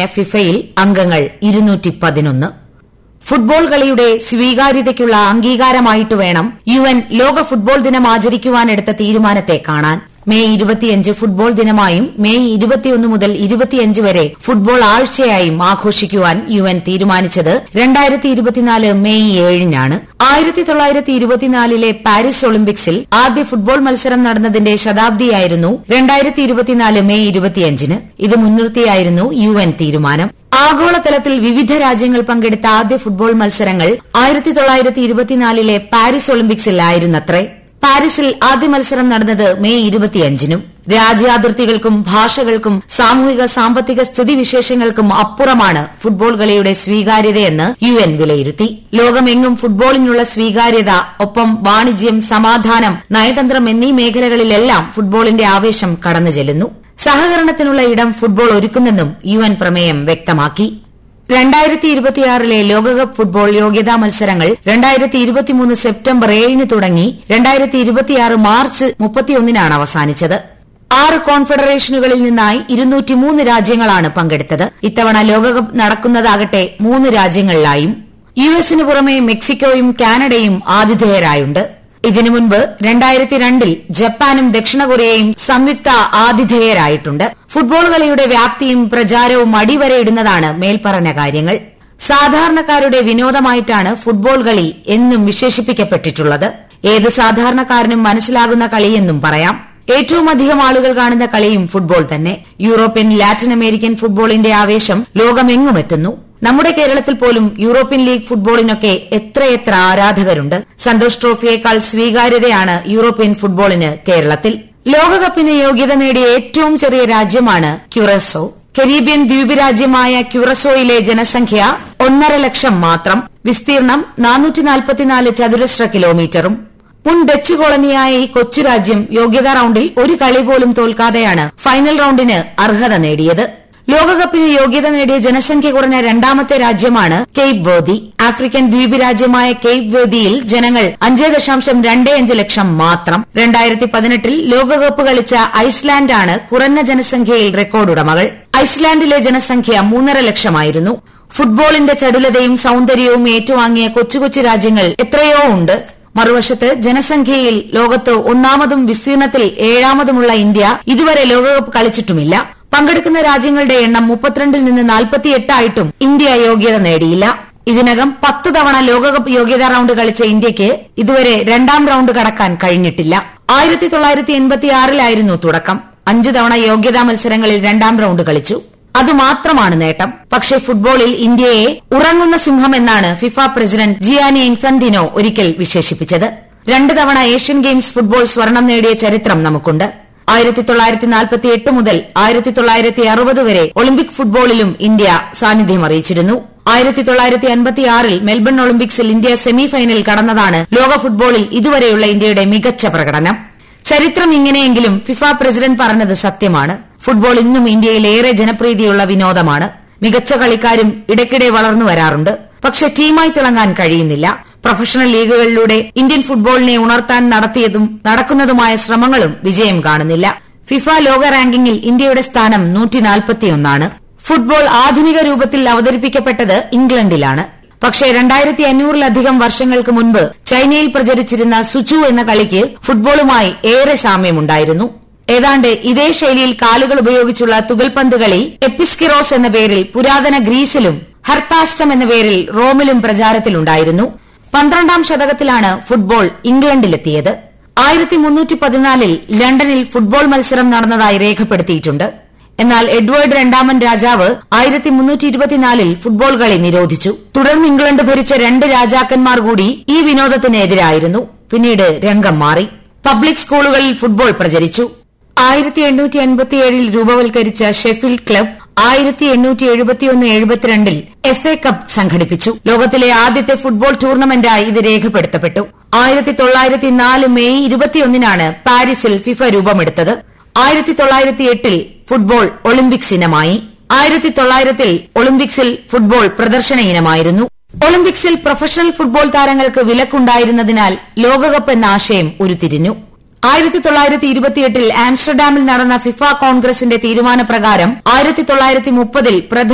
ഫിഫയിൽ അംഗങ്ങൾ ഫുട്ബോൾ കളിയുടെ സ്വീകാര്യതയ്ക്കുള്ള അംഗീകാരമായിട്ട് വേണം യു എൻ ലോക ഫുട്ബോൾ ദിനം ആചരിക്കുവാനെടുത്ത തീരുമാനത്തെ കാണാൻ മെയ് ഇരുപത്തിയഞ്ച് ഫുട്ബോൾ ദിനമായും മെയ് ഇരുപത്തിയൊന്ന് മുതൽ ഇരുപത്തിയഞ്ച് വരെ ഫുട്ബോൾ ആഴ്ചയായും ആഘോഷിക്കുവാൻ യു എൻ തീരുമാനിച്ചത് രണ്ടായിരത്തി ഇരുപത്തിനാല് മെയ് ഏഴിനാണ് ആയിരത്തി തൊള്ളായിരത്തി ഇരുപത്തിനാലിലെ പാരീസ് ഒളിമ്പിക്സിൽ ആദ്യ ഫുട്ബോൾ മത്സരം നടന്നതിന്റെ ശതാബ്ദിയായിരുന്നു രണ്ടായിരത്തി ഇരുപത്തിനാല് മെയ് ഇരുപത്തിയഞ്ചിന് ഇത് മുൻനിർത്തിയായിരുന്നു യു എൻ തീരുമാനം ആഗോളതലത്തിൽ വിവിധ രാജ്യങ്ങൾ പങ്കെടുത്ത ആദ്യ ഫുട്ബോൾ മത്സരങ്ങൾ ആയിരത്തി തൊള്ളായിരത്തി ഇരുപത്തിനാലിലെ പാരീസ് ഒളിമ്പിക്സിൽ ആയിരുന്നത്രേ പാരീസിൽ ആദ്യ മത്സരം നടന്നത് മെയ് ഇരുപത്തിയഞ്ചിനും രാജ്യാതിർത്തികൾക്കും ഭാഷകൾക്കും സാമൂഹിക സാമ്പത്തിക സ്ഥിതിവിശേഷങ്ങൾക്കും അപ്പുറമാണ് ഫുട്ബോൾ കളിയുടെ സ്വീകാര്യതയെന്ന് യു എൻ വിലയിരുത്തി ലോകമെങ്ങും ഫുട്ബോളിനുള്ള സ്വീകാര്യത ഒപ്പം വാണിജ്യം സമാധാനം നയതന്ത്രം എന്നീ മേഖലകളിലെല്ലാം ഫുട്ബോളിന്റെ ആവേശം കടന്നു ചെല്ലുന്നു സഹകരണത്തിനുള്ള ഇടം ഫുട്ബോൾ ഒരുക്കുമെന്നും യു എൻ പ്രമേയം വ്യക്തമാക്കി രണ്ടായിരത്തി ഇരുപത്തിയാറിലെ ലോകകപ്പ് ഫുട്ബോൾ യോഗ്യതാ മത്സരങ്ങൾ രണ്ടായിരത്തി ഇരുപത്തിമൂന്ന് സെപ്റ്റംബർ ഏഴിന് തുടങ്ങി രണ്ടായിരത്തി ഇരുപത്തിയാറ് മാർച്ച് മുപ്പത്തിയൊന്നിനാണ് അവസാനിച്ചത് ആറ് കോൺഫെഡറേഷനുകളിൽ നിന്നായി ഇരുന്നൂറ്റിമൂന്ന് രാജ്യങ്ങളാണ് പങ്കെടുത്തത് ഇത്തവണ ലോകകപ്പ് നടക്കുന്നതാകട്ടെ മൂന്ന് രാജ്യങ്ങളിലായും യു എസിന് പുറമെ മെക്സിക്കോയും കാനഡയും ആതിഥേയരായുണ്ട് ഇതിനു മുൻപ് രണ്ടായിരത്തി രണ്ടിൽ ജപ്പാനും ദക്ഷിണ കൊറിയയും സംയുക്ത ആതിഥേയരായിട്ടുണ്ട് ഫുട്ബോൾ കളിയുടെ വ്യാപ്തിയും പ്രചാരവും അടിവരയിടുന്നതാണ് മേൽപ്പറഞ്ഞ കാര്യങ്ങൾ സാധാരണക്കാരുടെ വിനോദമായിട്ടാണ് ഫുട്ബോൾ കളി എന്നും വിശേഷിപ്പിക്കപ്പെട്ടിട്ടുള്ളത് ഏത് സാധാരണക്കാരനും മനസ്സിലാകുന്ന കളിയെന്നും പറയാം ഏറ്റവും അധികം ആളുകൾ കാണുന്ന കളിയും ഫുട്ബോൾ തന്നെ യൂറോപ്യൻ ലാറ്റിൻ അമേരിക്കൻ ഫുട്ബോളിന്റെ ആവേശം ലോകമെങ്ങും എത്തുന്നു നമ്മുടെ കേരളത്തിൽ പോലും യൂറോപ്യൻ ലീഗ് ഫുട്ബോളിനൊക്കെ എത്രയെത്ര ആരാധകരുണ്ട് സന്തോഷ് ട്രോഫിയേക്കാൾ സ്വീകാര്യതയാണ് യൂറോപ്യൻ ഫുട്ബോളിന് കേരളത്തിൽ ലോകകപ്പിന് യോഗ്യത നേടിയ ഏറ്റവും ചെറിയ രാജ്യമാണ് ക്യുറസോ കരീബിയൻ ദ്വീപ് രാജ്യമായ ക്യുറസോയിലെ ജനസംഖ്യ ഒന്നര ലക്ഷം മാത്രം വിസ്തീർണം നാനൂറ്റി ചതുരശ്ര കിലോമീറ്ററും മുൻ ഡച്ച് കോളനിയായ ഈ കൊച്ചു രാജ്യം യോഗ്യതാ റൌണ്ടിൽ ഒരു കളി പോലും തോൽക്കാതെയാണ് ഫൈനൽ റൌണ്ടിന് അർഹത നേടിയത് ലോകകപ്പിന് യോഗ്യത നേടിയ ജനസംഖ്യ കുറഞ്ഞ രണ്ടാമത്തെ രാജ്യമാണ് കേപ്പ് വേദി ആഫ്രിക്കൻ ദ്വീപ് രാജ്യമായ കേപ്പ് വേദിയിൽ ജനങ്ങൾ അഞ്ച് ദശാംശം രണ്ട് അഞ്ച് ലക്ഷം മാത്രം രണ്ടായിരത്തി പതിനെട്ടിൽ ലോകകപ്പ് കളിച്ച ഐസ്ലാൻഡാണ് കുറഞ്ഞ ജനസംഖ്യയിൽ റെക്കോർഡുടമകൾ ഐസ്ലാൻഡിലെ ജനസംഖ്യ മൂന്നര ലക്ഷമായിരുന്നു ഫുട്ബോളിന്റെ ചടുലതയും സൌന്ദര്യവും ഏറ്റുവാങ്ങിയ കൊച്ചു കൊച്ചു രാജ്യങ്ങൾ എത്രയോ ഉണ്ട് മറുവശത്ത് ജനസംഖ്യയിൽ ലോകത്ത് ഒന്നാമതും വിസ്തീർണത്തിൽ ഏഴാമതുമുള്ള ഇന്ത്യ ഇതുവരെ ലോകകപ്പ് കളിച്ചിട്ടുമില്ല പങ്കെടുക്കുന്ന രാജ്യങ്ങളുടെ എണ്ണം മുപ്പത്തിരണ്ടിൽ നിന്ന് നാൽപ്പത്തിയെട്ടായിട്ടും ഇന്ത്യ യോഗ്യത നേടിയില്ല ഇതിനകം പത്ത് തവണ ലോകകപ്പ് യോഗ്യതാ റൌണ്ട് കളിച്ച ഇന്ത്യയ്ക്ക് ഇതുവരെ രണ്ടാം റൌണ്ട് കടക്കാൻ കഴിഞ്ഞിട്ടില്ല ആയിരത്തി തൊള്ളായിരത്തി എൺപത്തിയാറിലായിരുന്നു തുടക്കം അഞ്ചു തവണ യോഗ്യതാ മത്സരങ്ങളിൽ രണ്ടാം റൌണ്ട് കളിച്ചു അതുമാത്രമാണ് നേട്ടം പക്ഷേ ഫുട്ബോളിൽ ഇന്ത്യയെ ഉറങ്ങുന്ന സിംഹം എന്നാണ് ഫിഫ പ്രസിഡന്റ് ജിയാനി ഇൻഫന്തിനോ ഒരിക്കൽ വിശേഷിപ്പിച്ചത് രണ്ട് തവണ ഏഷ്യൻ ഗെയിംസ് ഫുട്ബോൾ സ്വർണം നേടിയ ചരിത്രം നമുക്കുണ്ട് ആയിരത്തി തൊള്ളായിരത്തി നാൽപ്പത്തി എട്ട് മുതൽ ആയിരത്തി തൊള്ളായിരത്തി അറുപത് വരെ ഒളിമ്പിക് ഫുട്ബോളിലും ഇന്ത്യ സാന്നിധ്യം അറിയിച്ചിരുന്നു ആയിരത്തി തൊള്ളായിരത്തി അൻപത്തിയാറിൽ മെൽബൺ ഒളിമ്പിക്സിൽ ഇന്ത്യ സെമിഫൈനൽ കടന്നതാണ് ലോക ഫുട്ബോളിൽ ഇതുവരെയുള്ള ഇന്ത്യയുടെ മികച്ച പ്രകടനം ചരിത്രം ഇങ്ങനെയെങ്കിലും ഫിഫ പ്രസിഡന്റ് പറഞ്ഞത് സത്യമാണ് ഫുട്ബോൾ ഇന്നും ഇന്ത്യയിൽ ഏറെ ജനപ്രീതിയുള്ള വിനോദമാണ് മികച്ച കളിക്കാരും ഇടയ്ക്കിടെ വളർന്നു വരാറുണ്ട് പക്ഷെ ടീമായി തിളങ്ങാൻ കഴിയുന്നില്ല പ്രൊഫഷണൽ ലീഗുകളിലൂടെ ഇന്ത്യൻ ഫുട്ബോളിനെ ഉണർത്താൻ നടത്തിയതും നടക്കുന്നതുമായ ശ്രമങ്ങളും വിജയം കാണുന്നില്ല ഫിഫ ലോക റാങ്കിങ്ങിൽ ഇന്ത്യയുടെ സ്ഥാനം നൂറ്റിനാൽപ്പത്തിയൊന്നാണ് ഫുട്ബോൾ ആധുനിക രൂപത്തിൽ അവതരിപ്പിക്കപ്പെട്ടത് ഇംഗ്ലണ്ടിലാണ് പക്ഷേ രണ്ടായിരത്തി അഞ്ഞൂറിലധികം വർഷങ്ങൾക്ക് മുൻപ് ചൈനയിൽ പ്രചരിച്ചിരുന്ന സുചു എന്ന കളിക്ക് ഫുട്ബോളുമായി ഏറെ സാമ്യമുണ്ടായിരുന്നു ഏതാണ്ട് ഇതേ ശൈലിയിൽ കാലുകൾ ഉപയോഗിച്ചുള്ള തുകൽപന്ത് കളി എപ്പിസ്കിറോസ് എന്ന പേരിൽ പുരാതന ഗ്രീസിലും ഹർപാസ്റ്റം എന്ന പേരിൽ റോമിലും പ്രചാരത്തിലുണ്ടായിരുന്നു പന്ത്രണ്ടാം ശതകത്തിലാണ് ഫുട്ബോൾ ഇംഗ്ലണ്ടിലെത്തിയത് ആയിരത്തി മുന്നൂറ്റി പതിനാലിൽ ലണ്ടനിൽ ഫുട്ബോൾ മത്സരം നടന്നതായി രേഖപ്പെടുത്തിയിട്ടുണ്ട് എന്നാൽ എഡ്വേർഡ് രണ്ടാമൻ രാജാവ് ആയിരത്തി മുന്നൂറ്റി ഇരുപത്തിനാലിൽ ഫുട്ബോൾ കളി നിരോധിച്ചു തുടർന്ന് ഇംഗ്ലണ്ട് ഭരിച്ച രണ്ട് രാജാക്കന്മാർ കൂടി ഈ വിനോദത്തിന് എതിരായിരുന്നു പിന്നീട് രംഗം മാറി പബ്ലിക് സ്കൂളുകളിൽ ഫുട്ബോൾ പ്രചരിച്ചു ആയിരത്തി എണ്ണൂറ്റി അൻപത്തിയേഴിൽ രൂപവൽക്കരിച്ച ഷെഫീൽഡ് ക്ലബ് ആയിരത്തി എണ്ണൂറ്റി എഴുപത്തിയൊന്ന് എഴുപത്തിരണ്ടിൽ എഫ് എ കപ്പ് സംഘടിപ്പിച്ചു ലോകത്തിലെ ആദ്യത്തെ ഫുട്ബോൾ ടൂർണമെന്റായി ഇത് രേഖപ്പെടുത്തപ്പെട്ടു ആയിരത്തി തൊള്ളായിരത്തി നാല് മെയ് ഇരുപത്തിയൊന്നിനാണ് പാരീസിൽ ഫിഫ രൂപമെടുത്തത് ആയിരത്തി തൊള്ളായിരത്തി എട്ടിൽ ഫുട്ബോൾ ഒളിമ്പിക്സ് ഇനമായി ആയിരത്തി തൊള്ളായിരത്തിൽ ഒളിമ്പിക്സിൽ ഫുട്ബോൾ പ്രദർശന ഇനമായിരുന്നു ഒളിമ്പിക്സിൽ പ്രൊഫഷണൽ ഫുട്ബോൾ താരങ്ങൾക്ക് വിലക്കുണ്ടായിരുന്നതിനാൽ ലോകകപ്പ് എന്ന ആശയം ഉരുത്തിരിഞ്ഞു ആയിരത്തി തൊള്ളായിരത്തി ഇരുപത്തിയെട്ടിൽ ആംസ്റ്റർഡാമിൽ നടന്ന ഫിഫ കോൺഗ്രസിന്റെ തീരുമാനപ്രകാരം ആയിരത്തി തൊള്ളായിരത്തി മുപ്പതിൽ പ്രഥമ